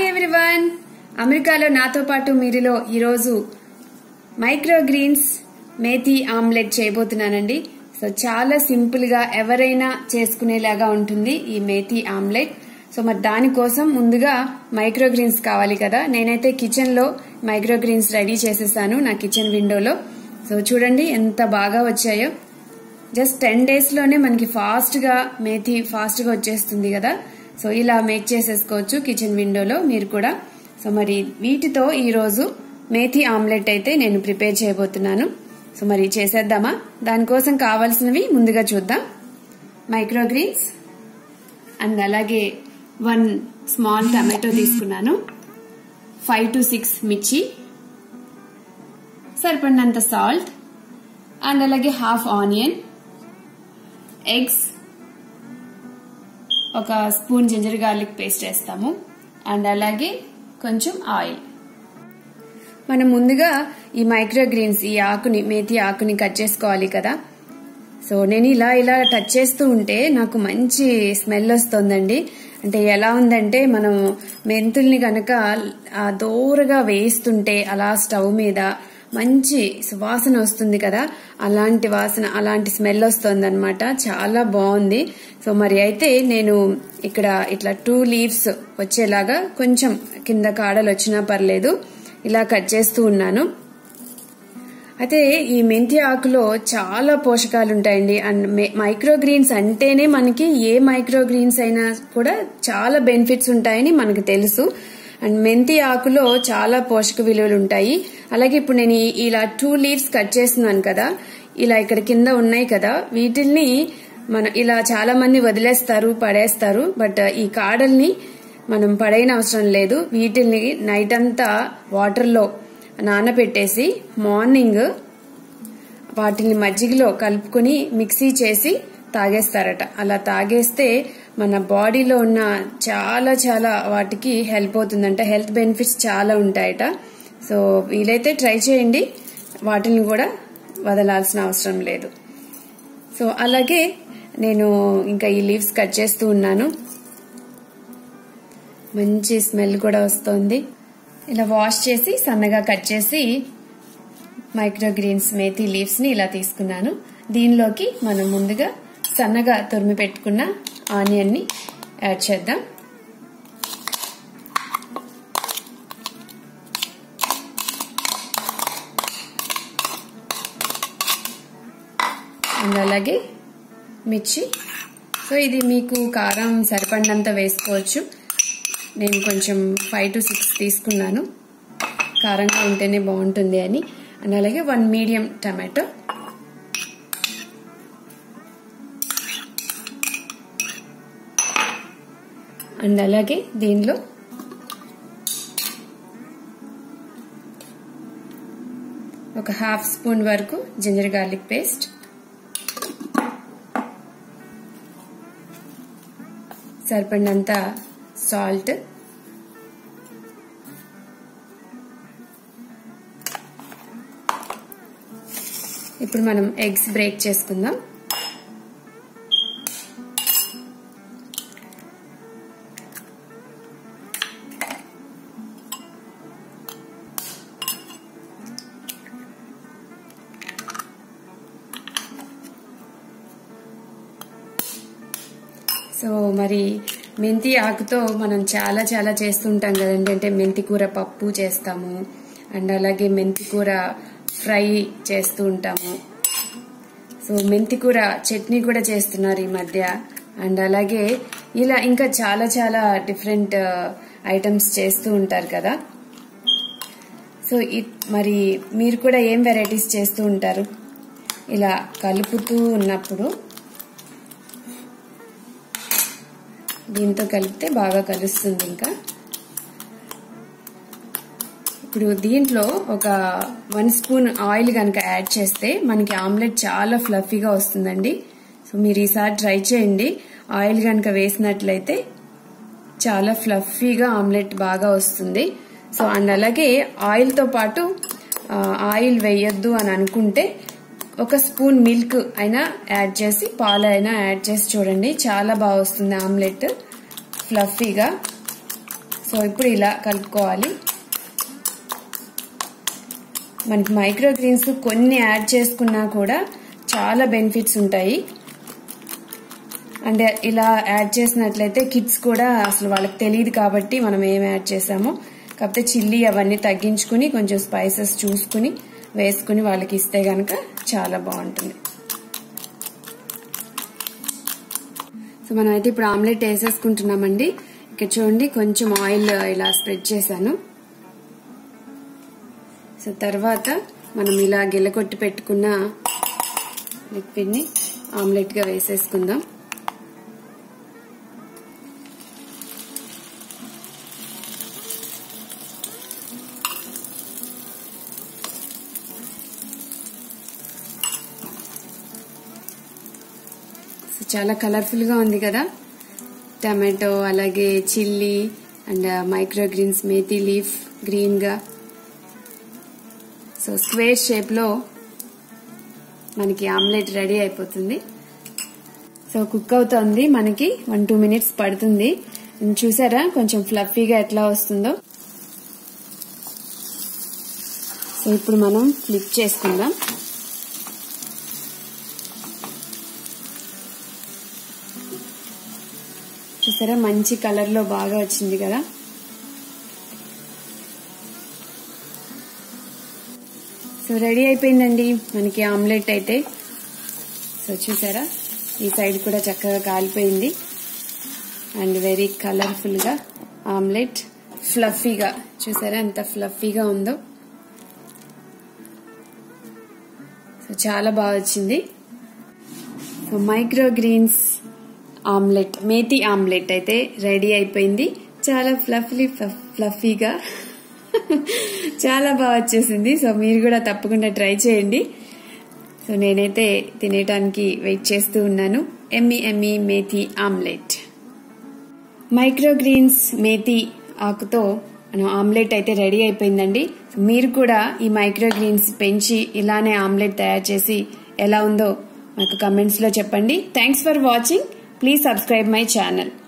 everyone అమెరికాలో నాతో పాటు మీరులో ఈరోజు మైక్రో గ్రీన్స్ మేథీ ఆమ్లెట్ చేయబోతున్నానండి సో చాలా సింపుల్ గా ఎవరైనా చేసుకునేలాగా ఉంటుంది ఈ మేథీ ఆమ్లెట్ సో మరి దానికోసం ముందుగా మైక్రో గ్రీన్స్ కావాలి కదా నేనైతే కిచెన్ లో మైక్రో గ్రీన్స్ రెడీ చేసేసాను నా కిచెన్ విండోలో సో చూడండి ఎంత బాగా వచ్చాయో జస్ట్ టెన్ డేస్ లోనే మనకి ఫాస్ట్ గా మేథీ ఫాస్ట్ గా వచ్చేస్తుంది కదా సో ఇలా మేక్ చేసేసుకోవచ్చు కిచెన్ విండోలో మీరు కూడా సో మరి వీటితో ఈ రోజు మేథీ ఆమ్లెట్ అయితే నేను ప్రిపేర్ చేయబోతున్నాను సో మరి చేసేద్దామా దానికోసం కావాల్సినవి ముందుగా చూద్దాం మైక్రో గ్రీన్స్ అండ్ అలాగే వన్ స్మాల్ టమాటో తీసుకున్నాను ఫైవ్ టు సిక్స్ మిర్చి సరిపడినంత సాల్ట్ అండ్ అలాగే హాఫ్ ఆనియన్ ఎగ్స్ ఒక స్పూన్ జింజర్ గార్లిక్ పేస్ట్ వేస్తాము అండ్ అలాగే కొంచెం ఆయిల్ మనం ముందుగా ఈ మైక్రో గ్రీన్స్ ఈ ఆకుని మేతి ఆకుని కట్ చేసుకోవాలి కదా సో నేను ఇలా ఇలా టచ్ చేస్తూ ఉంటే నాకు మంచి స్మెల్ వస్తుందండి అంటే ఎలా ఉందంటే మనం మెంతుల్ని కనుక దూరగా వేస్తుంటే అలా స్టవ్ మీద మంచి సువాసన వస్తుంది కదా అలాంటి వాసన అలాంటి స్మెల్ వస్తుంది అనమాట చాలా బాగుంది సో మరి అయితే నేను ఇక్కడ ఇట్లా టూ లీవ్స్ వచ్చేలాగా కొంచెం కింద కాడలు వచ్చినా పర్లేదు ఇలా కట్ చేస్తూ ఉన్నాను అయితే ఈ మెంతి ఆకులో చాలా పోషకాలు ఉంటాయండి అండ్ మైక్రో గ్రీన్స్ అంటేనే మనకి ఏ మైక్రో గ్రీన్స్ అయినా కూడా చాలా బెనిఫిట్స్ ఉంటాయని మనకు తెలుసు అండ్ మెంతి ఆకులో చాలా పోషక విలువలు ఉంటాయి అలాగే ఇప్పుడు నేను ఇలా టూ లీవ్స్ కట్ చేస్తున్నాను కదా ఇలా ఇక్కడ కింద ఉన్నాయి కదా వీటిల్ని మన ఇలా చాలా మంది వదిలేస్తారు పడేస్తారు బట్ ఈ కాడల్ని మనం పడైన అవసరం లేదు వీటిల్ని నైట్ అంతా వాటర్లో నానబెట్టేసి మార్నింగ్ వాటిని మజ్జిగలో కలుపుకొని మిక్సీ చేసి తాగేస్తారట అలా తాగేస్తే మన బాడీలో ఉన్న చాలా చాలా వాటికి హెల్ప్ అవుతుందంట హెల్త్ బెనిఫిట్స్ చాలా ఉంటాయట సో వీలైతే ట్రై చేయండి వాటిని కూడా వదలాల్సిన అవసరం లేదు సో అలాగే నేను ఇంకా ఈ లీవ్స్ కట్ చేస్తూ ఉన్నాను మంచి స్మెల్ కూడా వస్తుంది ఇలా వాష్ చేసి సన్నగా కట్ చేసి మైక్రో గ్రీన్స్ మేతి లీవ్స్ ని ఇలా తీసుకున్నాను దీనిలోకి మనం ముందుగా సన్నగా తురిమి పెట్టుకున్న ఆనియన్ ని యాడ్ చేద్దాం అండ్ అలాగే మిర్చి సో ఇది మీకు కారం సరిపడినంత వేసుకోవచ్చు నేను కొంచెం ఫైవ్ టు సిక్స్ తీసుకున్నాను కారంగా ఉంటేనే బాగుంటుంది అని అండ్ అలాగే వన్ మీడియం టమాటో అండ్ అలాగే దీనిలో ఒక హాఫ్ స్పూన్ వరకు జింజర్ గార్లిక్ పేస్ట్ సరిపడినంత సాల్ట్ ఇప్పుడు మనం ఎగ్స్ బ్రేక్ చేసుకుందాం సో మరి మెంతి ఆకుతో మనం చాలా చాలా చేస్తుంటాం కదండి అంటే మెంతి కూర పప్పు చేస్తాము అండ్ అలాగే మెంతి కూర ఫ్రై చేస్తూ ఉంటాము సో మెంతి కూర చట్నీ కూడా చేస్తున్నారు ఈ మధ్య అండ్ అలాగే ఇలా ఇంకా చాలా చాలా డిఫరెంట్ ఐటమ్స్ చేస్తూ ఉంటారు కదా సో మరి మీరు కూడా ఏం వెరైటీస్ చేస్తూ ఉంటారు ఇలా కలుపుతూ ఉన్నప్పుడు దీంతో కలిపితే బాగా కలుస్తుంది ఇంకా ఇప్పుడు దీంట్లో ఒక వన్ స్పూన్ ఆయిల్ కనుక యాడ్ చేస్తే మనకి ఆమ్లెట్ చాలా ఫ్లఫీగా వస్తుందండి సో మీరు ఈసారి ట్రై చేయండి ఆయిల్ కనుక వేసినట్లయితే చాలా ఫ్లఫీగా ఆమ్లెట్ బాగా వస్తుంది సో అండ్ అలాగే ఆయిల్తో పాటు ఆయిల్ వేయొద్దు అని అనుకుంటే ఒక స్పూన్ మిల్క్ అయినా యాడ్ చేసి పాలు అయినా యాడ్ చేసి చూడండి చాలా బాగా వస్తుంది ఆమ్లెట్ ఫ్లఫీగా సో ఇప్పుడు ఇలా కలుపుకోవాలి మనకి మైక్రో గ్రీన్స్ కొన్ని యాడ్ చేసుకున్నా కూడా చాలా బెనిఫిట్స్ ఉంటాయి అంటే ఇలా యాడ్ చేసినట్లయితే కిడ్స్ కూడా అసలు వాళ్ళకి తెలియదు కాబట్టి మనం ఏం యాడ్ చేసామో కాకపోతే చిల్లీ అవన్నీ తగ్గించుకుని కొంచెం స్పైసెస్ చూసుకుని వేసుకుని వాళ్ళకి ఇస్తే గనక చాలా బాగుంటుంది సో మనం అయితే ఇప్పుడు ఆమ్లెట్ వేసేసుకుంటున్నామండి ఇక్కడ చూడండి కొంచెం ఆయిల్ ఇలా స్ప్రెడ్ చేశాను సో తర్వాత మనం ఇలా గిల్లకొట్టి పెట్టుకున్న లిక్విడ్ని ఆమ్లెట్గా వేసేసుకుందాం సో చాలా కలర్ఫుల్గా ఉంది కదా టమాటో అలాగే chilli and micro greens methi leaf గ్రీన్గా సో స్క్వేర్ షేప్లో మనకి ఆమ్లెట్ రెడీ అయిపోతుంది సో కుక్ అవుతుంది మనకి వన్ టూ మినిట్స్ పడుతుంది చూసారా కొంచెం ఫ్లఫీగా ఎట్లా వస్తుందో సో ఇప్పుడు మనం ఫ్లిప్ చేసుకుందాం చూసారా మంచి కలర్లో బాగా వచ్చింది కదా సో రెడీ అయిపోయిందండి మనకి ఆమ్లెట్ అయితే సో చూసారా ఈ సైడ్ కూడా చక్కగా కాలిపోయింది అండ్ వెరీ కలర్ఫుల్గా ఆమ్లెట్ ఫ్లఫీగా చూసారా ఎంత ఫ్లఫీగా ఉందో సో చాలా బాగా వచ్చింది so micro greens omelette methi omelette అయితే రెడీ అయిపోయింది చాలా ఫ్లఫ్లీ ఫ్లఫీగా చాలా బాగా వచ్చేసింది సో మీరు కూడా తప్పకుండా ట్రై చేయండి సో నేనైతే తినేయటానికి వెయిట్ చేస్తూ ఉన్నాను ఎమ్మి ఎమ్మి methi omelette micro greens methi ఆకుతో మనం ఆమ్లెట్ అయితే రెడీ అయిపోయిందండి మీరు కూడా ఈ మైక్రో గ్రీన్స్ పెంచి ఇలానే ఆమ్లెట్ తయారు చేసి ఎలా ఉందో మాకు కమెంట్స్లో చెప్పండి thanks for watching please subscribe my channel